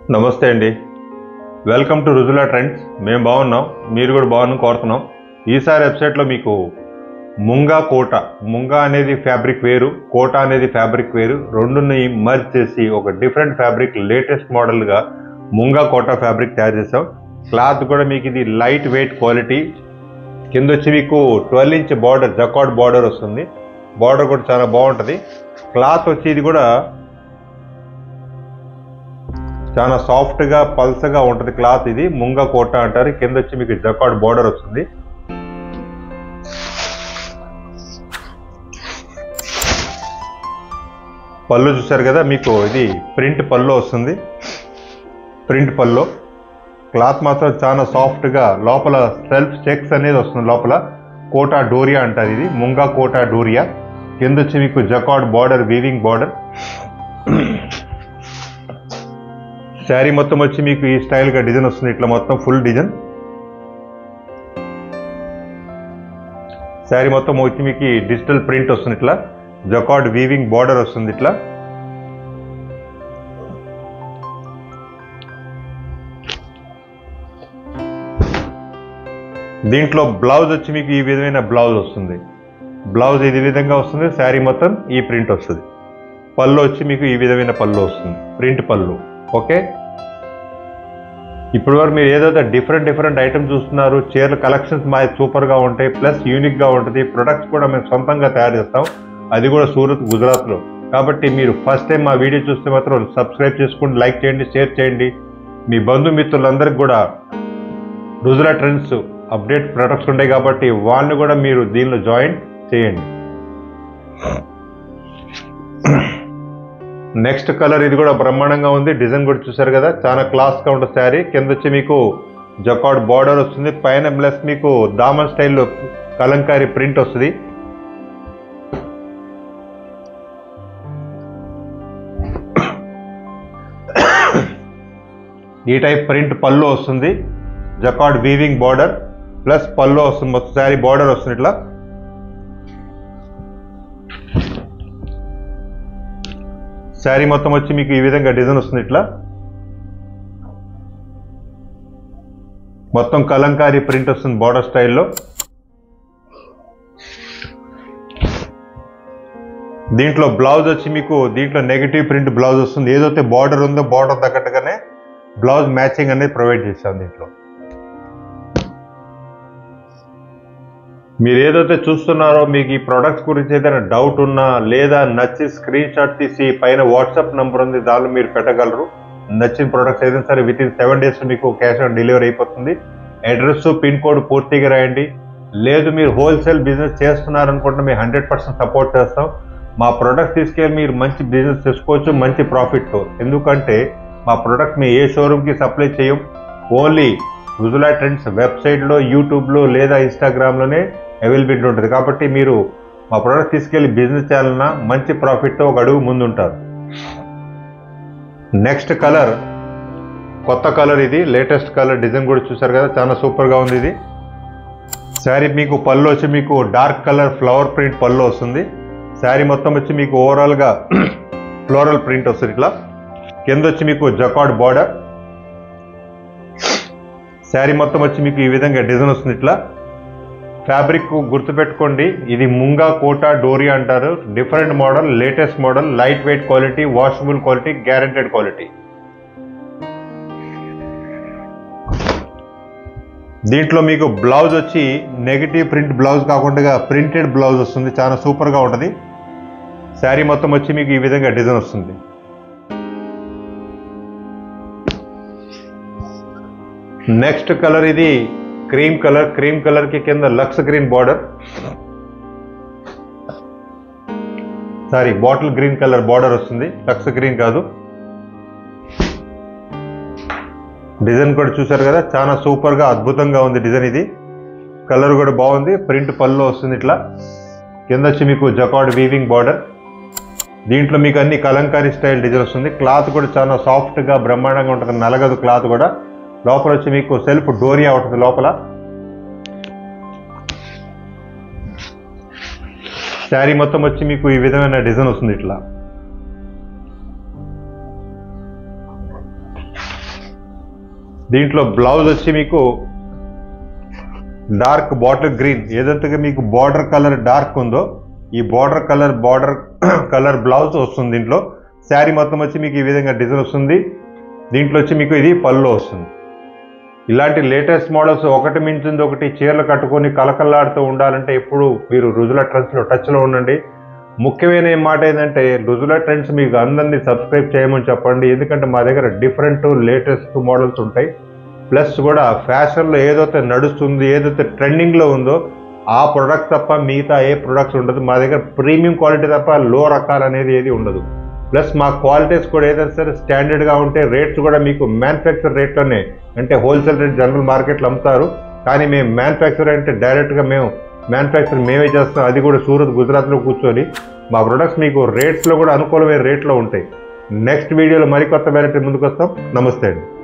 నమస్తే అండి welcome to Rujula trends మేము బాగున్నాం మీరు కూడా బాగున్నాం కోరుతున్నాం ఈసారి వెబ్సైట్లో మీకు ముంగా కోట ముంగా అనేది ఫ్యాబ్రిక్ వేరు కోట అనేది ఫ్యాబ్రిక్ వేరు రెండుని మర్జ్ చేసి ఒక డిఫరెంట్ ఫ్యాబ్రిక్ లేటెస్ట్ మోడల్గా ముంగా కోట ఫ్యాబ్రిక్ తయారు చేసాం క్లాత్ కూడా మీకు ఇది లైట్ వెయిట్ క్వాలిటీ కింద వచ్చి మీకు twelve inch border jacquard border వస్తుంది బార్డర్ కూడా చాలా బాగుంటుంది క్లాత్ వచ్చి ఇది కూడా చాలా సాఫ్ట్గా పల్సగా ఉంటుంది క్లాత్ ఇది ముంగ కోట అంటారు కింద వచ్చి మీకు జకాడ్ బార్డర్ వస్తుంది పళ్ళు చూసారు కదా మీకు ఇది ప్రింట్ పళ్ళు వస్తుంది ప్రింట్ పళ్ళు క్లాత్ మాత్రం చాలా సాఫ్ట్గా లోపల సెల్ఫ్ చెక్స్ అనేది వస్తుంది లోపల కోటా డోరియా అంటారు ఇది ముంగా కోటా డోరియా కింద వచ్చి మీకు jacquard border weaving border sari మొత్తం వచ్చి మీకు ఈ స్టైల్గా డిజైన్ వస్తుంది ఇట్లా మొత్తం ఫుల్ డిజైన్ శారీ మొత్తం వచ్చి మీకు ఈ డిజిటల్ ప్రింట్ వస్తుంది ఇట్లా జకాడ్ వీవింగ్ బార్డర్ వస్తుంది ఇట్లా దీంట్లో బ్లౌజ్ వచ్చి మీకు ఈ విధమైన బ్లౌజ్ వస్తుంది బ్లౌజ్ ఇది విధంగా వస్తుంది శారీ మొత్తం ఈ ప్రింట్ వస్తుంది పళ్ళు వచ్చి మీకు ఈ విధమైన పళ్ళు వస్తుంది ప్రింట్ పళ్ళు ఓకే ఇప్పుడు వరకు మీరు ఏదైతే డిఫరెంట్ డిఫరెంట్ ఐటమ్స్ చూస్తున్నారు చీరల కలెక్షన్స్ మా సూపర్గా ఉంటాయి ప్లస్ యూనిక్గా ఉంటుంది ప్రొడక్ట్స్ కూడా మేము సొంతంగా తయారు చేస్తాం అది కూడా సూరత్ గుజరాత్లో కాబట్టి మీరు ఫస్ట్ టైం మా వీడియో చూస్తే మాత్రం సబ్స్క్రైబ్ చేసుకోండి లైక్ చేయండి షేర్ చేయండి మీ బంధుమిత్రులందరికీ కూడా రుజులా ట్రెండ్స్ అప్డేట్ ప్రొడక్ట్స్ ఉంటాయి కాబట్టి వాళ్ళని కూడా మీరు దీనిలో జాయిన్ చేయండి నెక్స్ట్ కలర్ ఇది కూడా బ్రహ్మాండంగా ఉంది డిజైన్ కూడా చూసారు కదా చాలా క్లాస్గా ఉంటుంది శారీ కింద వచ్చి మీకు జకాడ్ బార్డర్ వస్తుంది పైన ప్లస్ మీకు దామన్ స్టైల్లో కలంకారీ ప్రింట్ వస్తుంది ఈ టైప్ ప్రింట్ పళ్ళు వస్తుంది జకాడ్ వీవింగ్ బార్డర్ ప్లస్ పళ్ళు వస్తుంది మొత్తం శారీ బార్డర్ వస్తుంది ఇట్లా శారీ మొత్తం వచ్చి మీకు ఈ విధంగా డిజైన్ వస్తుంది ఇట్లా మొత్తం కలంకారీ ప్రింట్ వస్తుంది బార్డర్ స్టైల్లో దీంట్లో బ్లౌజ్ వచ్చి మీకు దీంట్లో నెగిటివ్ ప్రింట్ బ్లౌజ్ వస్తుంది ఏదైతే బార్డర్ ఉందో బార్డర్ తగ్గట్టుగానే బ్లౌజ్ మ్యాచింగ్ అనేది ప్రొవైడ్ చేశాం దీంట్లో మీరు ఏదైతే చూస్తున్నారో మీకు ఈ ప్రొడక్ట్స్ గురించి ఏదైనా డౌట్ ఉన్నా లేదా నచ్చి స్క్రీన్ షాట్ తీసి పైన వాట్సాప్ నంబర్ ఉంది దానిలో మీరు పెట్టగలరు నచ్చిన ప్రొడక్ట్స్ ఏదైనా సరే విత్ ఇన్ సెవెన్ డేస్ మీకు క్యాష్ ఆన్ డెలివరీ అయిపోతుంది అడ్రస్ పిన్ కోడ్ పూర్తిగా రాయండి లేదు మీరు హోల్సేల్ బిజినెస్ చేస్తున్నారనుకుంటే మేము హండ్రెడ్ పర్సెంట్ సపోర్ట్ చేస్తాం మా ప్రొడక్ట్ తీసుకెళ్ళి మీరు మంచి బిజినెస్ చేసుకోవచ్చు మంచి ప్రాఫిట్తో ఎందుకంటే మా ప్రొడక్ట్ మేము ఏ షోరూమ్కి సప్లై చేయం ఓన్లీ రుజులా ట్రెండ్స్ వెబ్సైట్లో యూట్యూబ్లో లేదా ఇన్స్టాగ్రామ్లోనే అవైలబిలిటీ ఉంటుంది కాబట్టి మీరు మా ప్రోడక్ట్ తీసుకెళ్ళి బిజినెస్ చేయాలన్నా మంచి ప్రాఫిట్తో ఒక అడుగు ముందుంటారు నెక్స్ట్ కలర్ కొత్త కలర్ ఇది లేటెస్ట్ కలర్ డిజైన్ కూడా చూసారు కదా చాలా సూపర్గా ఉంది ఇది శారీ మీకు పళ్ళు వచ్చి మీకు డార్క్ కలర్ ఫ్లవర్ ప్రింట్ పళ్ళు వస్తుంది శారీ మొత్తం వచ్చి మీకు ఓవరాల్గా ఫ్లోరల్ ప్రింట్ వస్తుంది ఇట్లా కింద వచ్చి మీకు జకాడ్ బార్డర్ శారీ మొత్తం వచ్చి మీకు ఈ విధంగా డిజైన్ వస్తుంది ఇట్లా ఫ్యాబ్రిక్ గుర్తుపెట్టుకోండి ఇది ముంగా కోటా డోరియా అంటారు different model latest model light weight quality washable quality guaranteed quality దీంట్లో మీకు బ్లౌజ్ వచ్చి నెగిటివ్ ప్రింట్ బ్లౌజ్ కాకుండా ప్రింటెడ్ బ్లౌజ్ వస్తుంది చాలా సూపర్గా ఉంటుంది శారీ మొత్తం వచ్చి మీకు ఈ విధంగా డిజైన్ వస్తుంది నెక్స్ట్ కలర్ ఇది క్రీమ్ కలర్ క్రీమ్ కలర్ కి కింద lux green border sari bottle green colour border వస్తుంది లక్స్ గ్రీన్ కాదు డిజైన్ కూడా చూసారు కదా చాలా సూపర్ గా అద్భుతంగా ఉంది డిజైన్ ఇది కలర్ కూడా బాగుంది ప్రింట్ పళ్ళు వస్తుంది ఇట్లా కింద వచ్చి మీకు జకాడ్ వీవింగ్ బార్డర్ దీంట్లో మీకు అన్ని కలంకారీ స్టైల్ డిజైన్ వస్తుంది క్లాత్ కూడా చాలా సాఫ్ట్ గా బ్రహ్మాండంగా ఉంటుంది నలగదు క్లాత్ కూడా లోపల వచ్చి మీకు సెల్ఫ్ డోరియా ఉంటుంది లోపల శారీ మొత్తం వచ్చి మీకు ఈ విధమైన డిజైన్ వస్తుంది ఇట్లా దీంట్లో బ్లౌజ్ వచ్చి మీకు డార్క్ బాటిల్ గ్రీన్ ఏదైతే మీకు బార్డర్ కలర్ డార్క్ ఉందో ఈ border colour border colour blouse వస్తుంది దీంట్లో శారీ మొత్తం వచ్చి మీకు ఈ విధంగా డిజైన్ వస్తుంది దీంట్లో వచ్చి మీకు ఇది పళ్ళు వస్తుంది ఇలాంటి లేటెస్ట్ మోడల్స్ ఒకటి మించింది ఒకటి చీరలు కట్టుకొని కలకల్లాడుతూ ఉండాలంటే ఎప్పుడు మీరు రుజుల ట్రెండ్స్లో టచ్లో ఉండండి ముఖ్యమైన ఏం మాట ఏంటంటే రుజుల ట్రెండ్స్ మీకు అందరినీ సబ్స్క్రైబ్ చేయమని చెప్పండి ఎందుకంటే మా దగ్గర డిఫరెంట్ లేటెస్ట్ మోడల్స్ ఉంటాయి ప్లస్ కూడా ఫ్యాషన్లో ఏదైతే నడుస్తుంది ఏదైతే ట్రెండింగ్లో ఉందో ఆ ప్రొడక్ట్ తప్ప మిగతా ఏ ప్రొడక్ట్స్ ఉండదు మా దగ్గర ప్రీమియం క్వాలిటీ తప్ప లో రకాలు అనేది ఏది ఉండదు ప్లస్ మా క్వాలిటీస్ కూడా ఏదైనా సరే స్టాండర్డ్గా ఉంటే రేట్స్ కూడా మీకు మ్యానుఫ్యాక్చర్ రేట్లోనే అంటే హోల్సేల్ రేట్ జనరల్ మార్కెట్లో అమ్ముతారు కానీ మేము మ్యానుఫ్యాక్చర్ అంటే డైరెక్ట్గా మేము మ్యానుఫ్యాక్చర్ మేమే చేస్తాం అది కూడా సూరత్ గుజరాత్లో కూర్చొని మా ప్రొడక్ట్స్ మీకు రేట్స్లో కూడా అనుకూలమైన రేట్లో ఉంటాయి నెక్స్ట్ వీడియోలో మరికొత్త వెరైటీ ముందుకు వస్తాం నమస్తే అండి